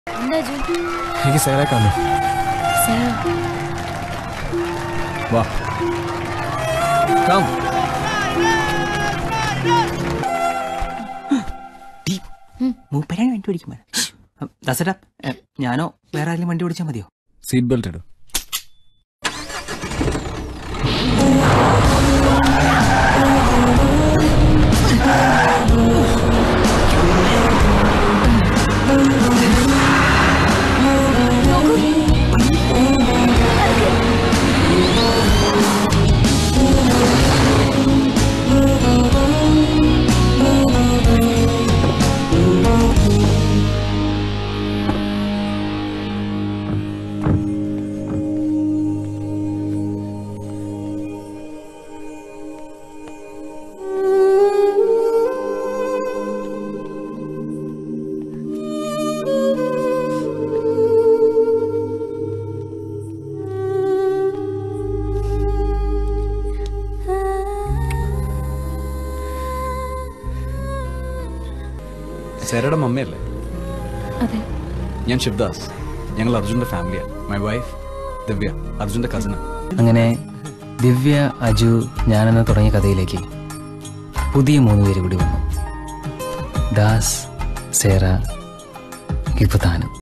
എന്താ ജു എനിക്ക് സേറെ കാണും സേറ വാ കം മൂപ്പരാണ് വണ്ടി ഓടിക്കുമ്പോൾ ദസടാ ഞാനോ വേറെ ആരെങ്കിലും വണ്ടി ഓടിച്ചാൽ മതിയോ സീറ്റ് ബെൽറ്റ് ഇടും സേരയുടെ മമ്മയല്ലേ അതെ ഞാൻ ശിവദാസ് ഞങ്ങൾ അർജുന്റെ ഫാമിലിയാണ് മൈ വൈഫ് ദിവ്യ അർജുന്റെ കസിനാണ് അങ്ങനെ ദിവ്യ അജു ഞാനെന്ന് തുടങ്ങിയ കഥയിലേക്ക് പുതിയ മൂന്ന് പേര് കൂടി വന്നു ദാസ് സേറ ഇപ്പൊ താനും